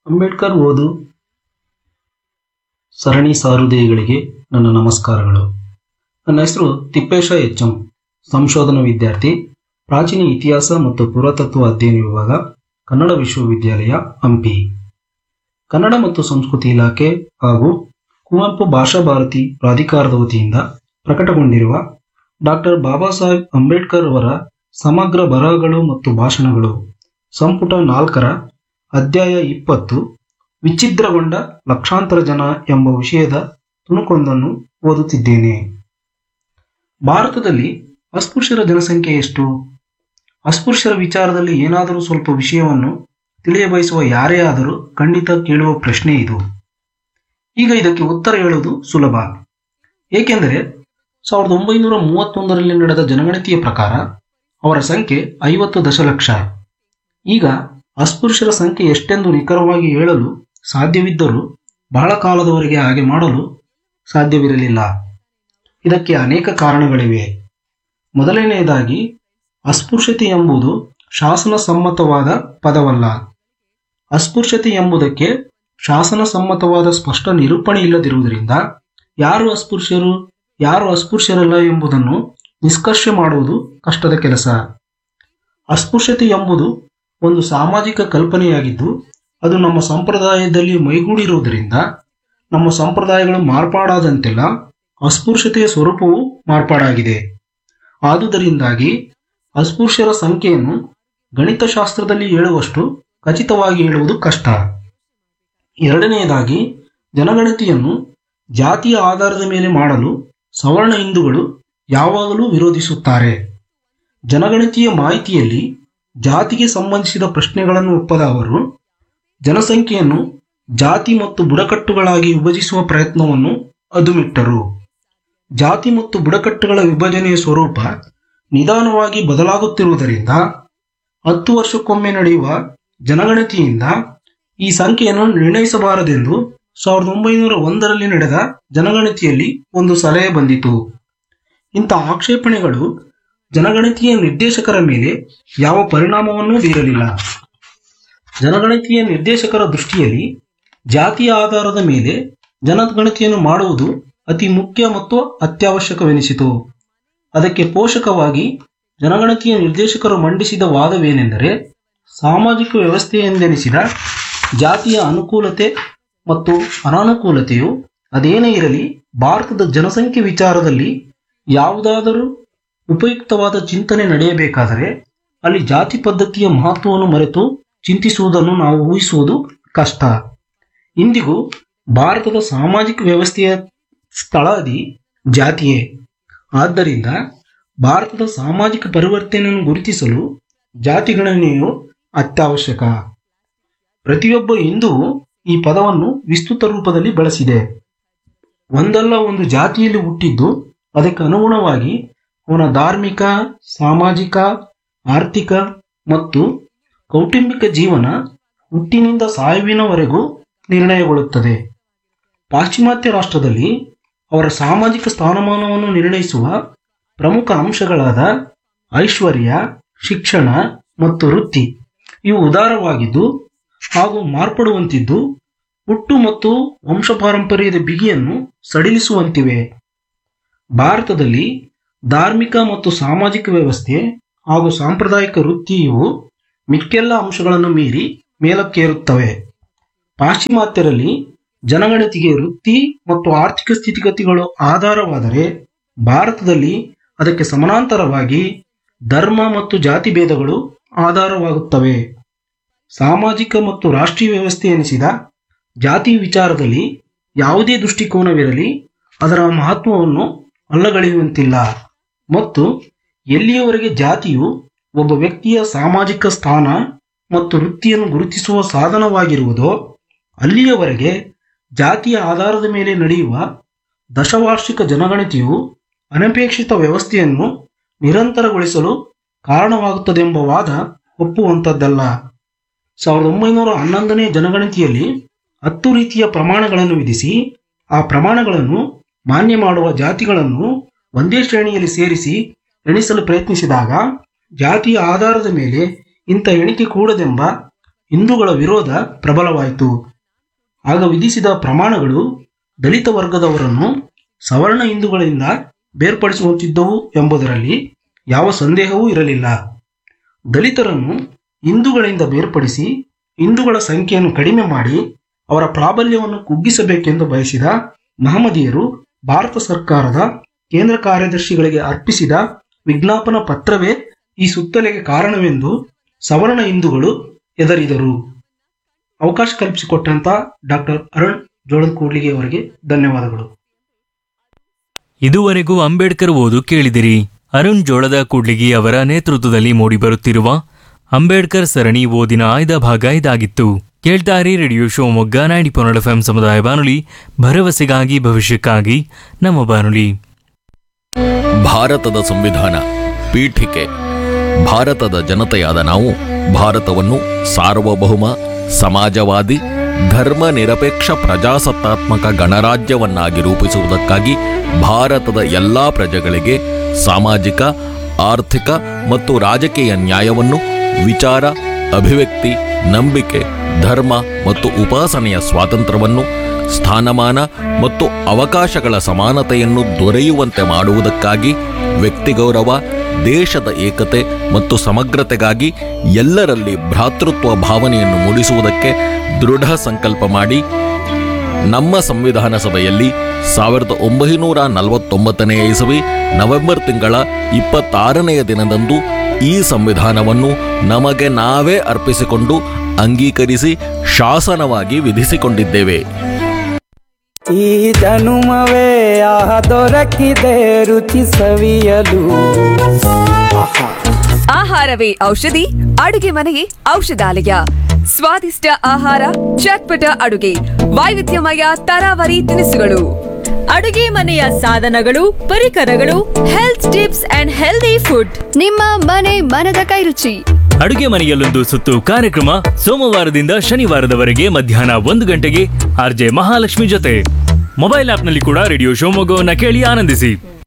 ಅಂಬೇಡ್ಕರ್ ಓದು ಸರಣಿ ಸಾರುದೇಯಗಳಿಗೆ ನನ್ನ ನಮಸ್ಕಾರಗಳು ನನ್ನ ಹೆಸರು ತಿಪ್ಪೇಶ ಎಚ್ ಎಂ ಸಂಶೋಧನಾ ವಿದ್ಯಾರ್ಥಿ ಪ್ರಾಚೀನ ಇತಿಹಾಸ ಮತ್ತು ಪುರಾತತ್ವ ಅಧ್ಯಯನ ವಿಭಾಗ ಕನ್ನಡ ವಿಶ್ವವಿದ್ಯಾಲಯ ಹಂಪಿ ಕನ್ನಡ ಮತ್ತು ಸಂಸ್ಕೃತಿ ಇಲಾಖೆ ಹಾಗೂ ಕುವೆಂಪು ಭಾಷಾ ಭಾರತಿ ಪ್ರಾಧಿಕಾರದ ವತಿಯಿಂದ ಪ್ರಕಟಗೊಂಡಿರುವ ಡಾಕ್ಟರ್ ಬಾಬಾ ಸಾಹೇಬ್ ಅಂಬೇಡ್ಕರ್ ಅವರ ಸಮಗ್ರ ಬರಹಗಳು ಮತ್ತು ಭಾಷಣಗಳು ಸಂಪುಟ ನಾಲ್ಕರ ಅಧ್ಯಾಯ ಇಪ್ಪತ್ತು ವಿಚ್ಛಿದ್ರಗೊಂಡ ಲಕ್ಷಾಂತರ ಜನ ಎಂಬ ವಿಷಯದ ತುಣುಕೊಂದನ್ನು ಓದುತ್ತಿದ್ದೇನೆ ಭಾರತದಲ್ಲಿ ಅಸ್ಪೃಶ್ಯರ ಜನಸಂಖ್ಯೆ ಎಷ್ಟು ಅಸ್ಪೃಶ್ಯರ ವಿಚಾರದಲ್ಲಿ ಏನಾದರೂ ಸ್ವಲ್ಪ ವಿಷಯವನ್ನು ತಿಳಿಯಬಯಸುವ ಯಾರೇ ಆದರೂ ಖಂಡಿತ ಕೇಳುವ ಪ್ರಶ್ನೆ ಇದು ಈಗ ಇದಕ್ಕೆ ಉತ್ತರ ಹೇಳುವುದು ಸುಲಭ ಏಕೆಂದರೆ ಸಾವಿರದ ಒಂಬೈನೂರ ಮೂವತ್ತೊಂದರಲ್ಲಿ ನಡೆದ ಜನಗಣತಿಯ ಪ್ರಕಾರ ಅವರ ಸಂಖ್ಯೆ ಐವತ್ತು ದಶಲಕ್ಷ ಈಗ ಅಸ್ಪೃಶ್ಯರ ಸಂಖ್ಯೆ ಎಷ್ಟೆಂದು ನಿಖರವಾಗಿ ಹೇಳಲು ಸಾಧ್ಯವಿದ್ದರೂ ಬಹಳ ಕಾಲದವರೆಗೆ ಹಾಗೆ ಮಾಡಲು ಸಾಧ್ಯವಿರಲಿಲ್ಲ ಇದಕ್ಕೆ ಅನೇಕ ಕಾರಣಗಳಿವೆ ಮೊದಲನೆಯದಾಗಿ ಅಸ್ಪೃಶ್ಯತೆ ಎಂಬುದು ಶಾಸನ ಸಮ್ಮತವಾದ ಪದವಲ್ಲ ಅಸ್ಪೃಶ್ಯತೆ ಎಂಬುದಕ್ಕೆ ಶಾಸನ ಸಮ್ಮತವಾದ ಸ್ಪಷ್ಟ ನಿರೂಪಣೆ ಇಲ್ಲದಿರುವುದರಿಂದ ಯಾರು ಅಸ್ಪೃಶ್ಯರು ಯಾರು ಅಸ್ಪೃಶ್ಯರಲ್ಲ ಎಂಬುದನ್ನು ನಿಷ್ಕರ್ಷೆ ಮಾಡುವುದು ಕಷ್ಟದ ಕೆಲಸ ಅಸ್ಪೃಶ್ಯತೆ ಎಂಬುದು ಒಂದು ಸಾಮಾಜಿಕ ಕಲ್ಪನೆಯಾಗಿದ್ದು ಅದು ನಮ್ಮ ಸಂಪ್ರದಾಯದಲ್ಲಿ ಮೈಗೂಡಿರುವುದರಿಂದ ನಮ್ಮ ಸಂಪ್ರದಾಯಗಳು ಮಾರ್ಪಾಡಾದಂತೆಲ್ಲ ಅಸ್ಪೃಶ್ಯತೆಯ ಸ್ವರೂಪವು ಮಾರ್ಪಾಡಾಗಿದೆ ಆದುದರಿಂದಾಗಿ ಅಸ್ಪೃಶ್ಯರ ಸಂಖ್ಯೆಯನ್ನು ಗಣಿತಶಾಸ್ತ್ರದಲ್ಲಿ ಹೇಳುವಷ್ಟು ಖಚಿತವಾಗಿ ಹೇಳುವುದು ಕಷ್ಟ ಎರಡನೆಯದಾಗಿ ಜನಗಣತಿಯನ್ನು ಜಾತಿಯ ಆಧಾರದ ಮೇಲೆ ಮಾಡಲು ಸವರ್ಣ ಹಿಂದೂಗಳು ಯಾವಾಗಲೂ ವಿರೋಧಿಸುತ್ತಾರೆ ಜನಗಣತಿಯ ಮಾಹಿತಿಯಲ್ಲಿ ಜಾತಿಗೆ ಸಂಬಂಧಿಸಿದ ಪ್ರಶ್ನೆಗಳನ್ನು ಒಪ್ಪದ ಅವರು ಜನಸಂಖ್ಯೆಯನ್ನು ಜಾತಿ ಮತ್ತು ಬುಡಕಟ್ಟುಗಳಾಗಿ ವಿಭಜಿಸುವ ಪ್ರಯತ್ನವನ್ನು ಅದುಮಿಟ್ಟರು ಜಾತಿ ಮತ್ತು ಬುಡಕಟ್ಟುಗಳ ವಿಭಜನೆಯ ಸ್ವರೂಪ ನಿಧಾನವಾಗಿ ಬದಲಾಗುತ್ತಿರುವುದರಿಂದ ಹತ್ತು ವರ್ಷಕ್ಕೊಮ್ಮೆ ನಡೆಯುವ ಜನಗಣತಿಯಿಂದ ಈ ಸಂಖ್ಯೆಯನ್ನು ನಿರ್ಣಯಿಸಬಾರದೆಂದು ಸಾವಿರದ ಒಂಬೈನೂರ ಒಂದರಲ್ಲಿ ನಡೆದ ಜನಗಣತಿಯಲ್ಲಿ ಒಂದು ಸಲಹೆ ಬಂದಿತು ಇಂಥ ಆಕ್ಷೇಪಣೆಗಳು ಜನಗಣತಿಯ ನಿರ್ದೇಶಕರ ಮೇಲೆ ಯಾವ ಪರಿಣಾಮವನ್ನೂ ಬೀರಲಿಲ್ಲ ಜನಗಣತಿಯ ನಿರ್ದೇಶಕರ ದೃಷ್ಟಿಯಲ್ಲಿ ಜಾತಿಯ ಆಧಾರದ ಮೇಲೆ ಜನಗಣತಿಯನ್ನು ಮಾಡುವುದು ಅತಿ ಮುಖ್ಯ ಮತ್ತು ಅತ್ಯವಶ್ಯಕವೆನಿಸಿತು ಅದಕ್ಕೆ ಪೋಷಕವಾಗಿ ಜನಗಣತಿಯ ನಿರ್ದೇಶಕರು ಮಂಡಿಸಿದ ವಾದವೇನೆಂದರೆ ಸಾಮಾಜಿಕ ವ್ಯವಸ್ಥೆ ಎಂದೆನಿಸಿದ ಜಾತಿಯ ಅನುಕೂಲತೆ ಮತ್ತು ಅನಾನುಕೂಲತೆಯು ಅದೇನೇ ಇರಲಿ ಭಾರತದ ಜನಸಂಖ್ಯೆ ವಿಚಾರದಲ್ಲಿ ಯಾವುದಾದರೂ ಉಪಯುಕ್ತವಾದ ಚಿಂತನೆ ನಡೆಯಬೇಕಾದರೆ ಅಲ್ಲಿ ಜಾತಿ ಪದ್ಧತಿಯ ಮಹತ್ವವನ್ನು ಮರೆತು ಚಿಂತಿಸುವುದನ್ನು ನಾವು ಊಹಿಸುವುದು ಕಷ್ಟ ಇಂದಿಗೂ ಭಾರತದ ಸಾಮಾಜಿಕ ವ್ಯವಸ್ಥೆಯ ಸ್ಥಳಾದಿ ಜಾತಿಯೇ ಆದ್ದರಿಂದ ಭಾರತದ ಸಾಮಾಜಿಕ ಪರಿವರ್ತನೆಯನ್ನು ಗುರುತಿಸಲು ಜಾತಿ ಗಣನೆಯು ಅತ್ಯವಶ್ಯಕ ಪ್ರತಿಯೊಬ್ಬ ಹಿಂದೂವು ಈ ಪದವನ್ನು ವಿಸ್ತೃತ ರೂಪದಲ್ಲಿ ಬಳಸಿದೆ ಒಂದಲ್ಲ ಒಂದು ಜಾತಿಯಲ್ಲಿ ಹುಟ್ಟಿದ್ದು ಅದಕ್ಕೆ ಅನುಗುಣವಾಗಿ ಅವನ ಧಾರ್ಮಿಕ ಸಾಮಾಜಿಕ ಆರ್ಥಿಕ ಮತ್ತು ಕೌಟುಂಬಿಕ ಜೀವನ ಹುಟ್ಟಿನಿಂದ ಸಾವಿನವರೆಗೂ ನಿರ್ಣಯಗೊಳ್ಳುತ್ತದೆ ಪಾಶ್ಚಿಮಾತ್ಯ ರಾಷ್ಟ್ರದಲ್ಲಿ ಅವರ ಸಾಮಾಜಿಕ ಸ್ಥಾನಮಾನವನ್ನು ನಿರ್ಣಯಿಸುವ ಪ್ರಮುಖ ಅಂಶಗಳಾದ ಐಶ್ವರ್ಯ ಶಿಕ್ಷಣ ಮತ್ತು ವೃತ್ತಿ ಇವು ಉದಾರವಾಗಿದ್ದು ಹಾಗೂ ಮಾರ್ಪಡುವಂತಿದ್ದು ಹುಟ್ಟು ಮತ್ತು ವಂಶಪಾರಂಪರ್ಯದ ಬಿಗಿಯನ್ನು ಸಡಿಲಿಸುವಂತಿವೆ ಭಾರತದಲ್ಲಿ ಧಾರ್ಮಿಕ ಮತ್ತು ಸಾಮಾಜಿಕ ವ್ಯವಸ್ಥೆ ಹಾಗೂ ಸಾಂಪ್ರದಾಯಿಕ ವೃತ್ತಿ ಇವು ಮಿಕ್ಕೆಲ್ಲ ಅಂಶಗಳನ್ನು ಮೀರಿ ಮೇಲಕ್ಕೇರುತ್ತವೆ ಪಾಶ್ಚಿಮಾತ್ಯರಲ್ಲಿ ಜನಗಣತಿಗೆ ವೃತ್ತಿ ಮತ್ತು ಆರ್ಥಿಕ ಸ್ಥಿತಿಗತಿಗಳು ಆಧಾರವಾದರೆ ಭಾರತದಲ್ಲಿ ಅದಕ್ಕೆ ಸಮಾನಾಂತರವಾಗಿ ಧರ್ಮ ಮತ್ತು ಜಾತಿ ಭೇದಗಳು ಆಧಾರವಾಗುತ್ತವೆ ಸಾಮಾಜಿಕ ಮತ್ತು ರಾಷ್ಟ್ರೀಯ ವ್ಯವಸ್ಥೆ ಎನಿಸಿದ ಜಾತಿ ವಿಚಾರದಲ್ಲಿ ಯಾವುದೇ ದೃಷ್ಟಿಕೋನವಿರಲಿ ಅದರ ಮಹತ್ವವನ್ನು ಅಲ್ಲಗಳೆಯುವಂತಿಲ್ಲ ಮತ್ತು ಎಲ್ಲಿಯವರೆಗೆ ಜಾತಿಯು ಒಬ್ಬ ವ್ಯಕ್ತಿಯ ಸಾಮಾಜಿಕ ಸ್ಥಾನ ಮತ್ತು ವೃತ್ತಿಯನ್ನು ಗುರುತಿಸುವ ಸಾಧನವಾಗಿರುವುದೋ ಅಲ್ಲಿಯವರೆಗೆ ಜಾತಿಯ ಆಧಾರದ ಮೇಲೆ ನಡೆಯುವ ದಶವಾರ್ಷಿಕ ಜನಗಣತಿಯು ಅನಪೇಕ್ಷಿತ ವ್ಯವಸ್ಥೆಯನ್ನು ನಿರಂತರಗೊಳಿಸಲು ಕಾರಣವಾಗುತ್ತದೆಂಬ ವಾದ ಒಪ್ಪುವಂಥದ್ದಲ್ಲ ಸಾವಿರದ ಒಂಬೈನೂರ ಹನ್ನೊಂದನೇ ಜನಗಣತಿಯಲ್ಲಿ ಹತ್ತು ರೀತಿಯ ಪ್ರಮಾಣಗಳನ್ನು ವಿಧಿಸಿ ಆ ಪ್ರಮಾಣಗಳನ್ನು ಮಾನ್ಯ ಮಾಡುವ ಜಾತಿಗಳನ್ನು ಒಂದೇ ಶ್ರೇಣಿಯಲ್ಲಿ ಸೇರಿಸಿ ಎಣಿಸಲು ಪ್ರಯತ್ನಿಸಿದಾಗ ಜಾತಿಯ ಆಧಾರದ ಮೇಲೆ ಇಂಥ ಎಣಿಕೆ ಕೂಡದೆಂಬ ಹಿಂದೂಗಳ ವಿರೋಧ ಪ್ರಬಲವಾಯಿತು ಆಗ ವಿಧಿಸಿದ ಪ್ರಮಾಣಗಳು ದಲಿತ ವರ್ಗದವರನ್ನು ಸವರ್ಣ ಹಿಂದೂಗಳಿಂದ ಬೇರ್ಪಡಿಸುವಂತಿದ್ದವು ಎಂಬುದರಲ್ಲಿ ಯಾವ ಸಂದೇಹವೂ ಇರಲಿಲ್ಲ ದಲಿತರನ್ನು ಹಿಂದೂಗಳಿಂದ ಬೇರ್ಪಡಿಸಿ ಹಿಂದೂಗಳ ಸಂಖ್ಯೆಯನ್ನು ಕಡಿಮೆ ಮಾಡಿ ಅವರ ಪ್ರಾಬಲ್ಯವನ್ನು ಕುಗ್ಗಿಸಬೇಕೆಂದು ಬಯಸಿದ ಮಹಮ್ಮದೀಯರು ಭಾರತ ಸರ್ಕಾರದ ಕೇಂದ್ರ ಕಾರ್ಯದರ್ಶಿಗಳಿಗೆ ಅರ್ಪಿಸಿದ ವಿಜ್ಞಾಪನಾ ಪತ್ರವೇ ಈ ಸುತ್ತಲೆಗೆ ಕಾರಣವೆಂದು ಸವರ್ಣ ಹಿಂದೂಗಳು ಎದರಿದರು ಅವಕಾಶ ಕಲ್ಪಿಸಿಕೊಟ್ಟಂತ ಡಾಕ್ಟರ್ ಅರುಣ್ ಜೋಳದ ಕೂಡ್ಲಿಗೆ ಅವರಿಗೆ ಧನ್ಯವಾದಗಳು ಇದುವರೆಗೂ ಅಂಬೇಡ್ಕರ್ ಓದು ಕೇಳಿದಿರಿ ಅರುಣ್ ಜೋಳದ ಕೂಡ್ಲಿಗಿ ಅವರ ನೇತೃತ್ವದಲ್ಲಿ ಮೂಡಿಬರುತ್ತಿರುವ ಅಂಬೇಡ್ಕರ್ ಸರಣಿ ಓದಿನ ಆಯ್ದ ಭಾಗ ಇದಾಗಿತ್ತು ಕೇಳ್ತಾರಿ ರೇಡಿಯೋ ಶಿವಮೊಗ್ಗ ನೈಂಟಿ ಪೊನ್ನಡ ಎಫ್ಎಂ ಸಮುದಾಯ ಬಾನುಲಿ ಭರವಸೆಗಾಗಿ ಭವಿಷ್ಯಕ್ಕಾಗಿ ನಮ್ಮ ಬಾನುಲಿ ಭಾರತದ ಸಂವಿಧಾನ ಪೀಠಿಕೆ ಭಾರತದ ಜನತೆಯಾದ ನಾವು ಭಾರತವನ್ನು ಸಾರ್ವಭೌಮ ಸಮಾಜವಾದಿ ಧರ್ಮ ನಿರಪೇಕ್ಷ ಪ್ರಜಾಸತ್ತಾತ್ಮಕ ಗಣರಾಜ್ಯವನ್ನಾಗಿ ರೂಪಿಸುವುದಕ್ಕಾಗಿ ಭಾರತದ ಎಲ್ಲಾ ಪ್ರಜೆಗಳಿಗೆ ಸಾಮಾಜಿಕ ಆರ್ಥಿಕ ಮತ್ತು ರಾಜಕೀಯ ನ್ಯಾಯವನ್ನು ವಿಚಾರ ಅಭಿವ್ಯಕ್ತಿ ನಂಬಿಕೆ ಧರ್ಮ ಮತ್ತು ಉಪಾಸನೆಯ ಸ್ವಾತಂತ್ರ್ಯವನ್ನು ಸ್ಥಾನಮಾನ ಮತ್ತು ಅವಕಾಶಗಳ ಸಮಾನತೆಯನ್ನು ದೊರೆಯುವಂತೆ ಮಾಡುವುದಕ್ಕಾಗಿ ವ್ಯಕ್ತಿಗೌರವ ದೇಶದ ಏಕತೆ ಮತ್ತು ಸಮಗ್ರತೆಗಾಗಿ ಎಲ್ಲರಲ್ಲಿ ಭ್ರಾತೃತ್ವ ಭಾವನೆಯನ್ನು ಮೂಡಿಸುವುದಕ್ಕೆ ದೃಢ ಸಂಕಲ್ಪ ಮಾಡಿ ನಮ್ಮ ಸಂವಿಧಾನ ಸಭೆಯಲ್ಲಿ ಸಾವಿರದ ಒಂಬೈನೂರ ನಲವತ್ತೊಂಬತ್ತನೆಯ ಇಸವಿ ನವೆಂಬರ್ ತಿಂಗಳ ಇಪ್ಪತ್ತಾರನೆಯ ದಿನದಂದು ಈ ಸಂವಿಧಾನವನ್ನು ನಮಗೆ ನಾವೇ ಅರ್ಪಿಸಿಕೊಂಡು ಅಂಗೀಕರಿಸಿ ಶಾಸನವಾಗಿ ವಿಧಿಸಿಕೊಂಡಿದ್ದೇವೆ ಈ ಜನುಮವೇ ಆಹ ದೊರಕಿದೆ ರುಚಿ ಸವಿಯಲು ಆಹಾ ಆಹಾರವೇ ಔಷಧಿ ಅಡುಗೆ ಮನೆಯೇ ಔಷಧಾಲಯ ಸ್ವಾದಿಷ್ಟ ಆಹಾರ ಚಟ್ಪಟ ಅಡುಗೆ ವೈವಿಧ್ಯಮಯ ತರಾವರಿ ತಿನಿಸುಗಳು ಅಡುಗೆ ಮನೆಯ ಸಾಧನಗಳು ಪರಿಕರಗಳು health tips and healthy food ನಿಮ್ಮ ಮನೆ ಮನದ ಕೈರುಚಿ ಅಡುಗೆ ಮನೆಯಲ್ಲೊಂದು ಸುತ್ತು ಕಾರ್ಯಕ್ರಮ ಸೋಮವಾರದಿಂದ ಶನಿವಾರದವರೆಗೆ ಮಧ್ಯಾಹ್ನ ಒಂದು ಗಂಟೆಗೆ ಆರ್ಜೆ ಮಹಾಲಕ್ಷ್ಮಿ ಜೊತೆ ಮೊಬೈಲ್ ಆಪ್ನಲ್ಲಿ ಕೂಡ ರೇಡಿಯೋ ಶಿವಮೊಗ್ಗವನ್ನ ಕೇಳಿ ಆನಂದಿಸಿ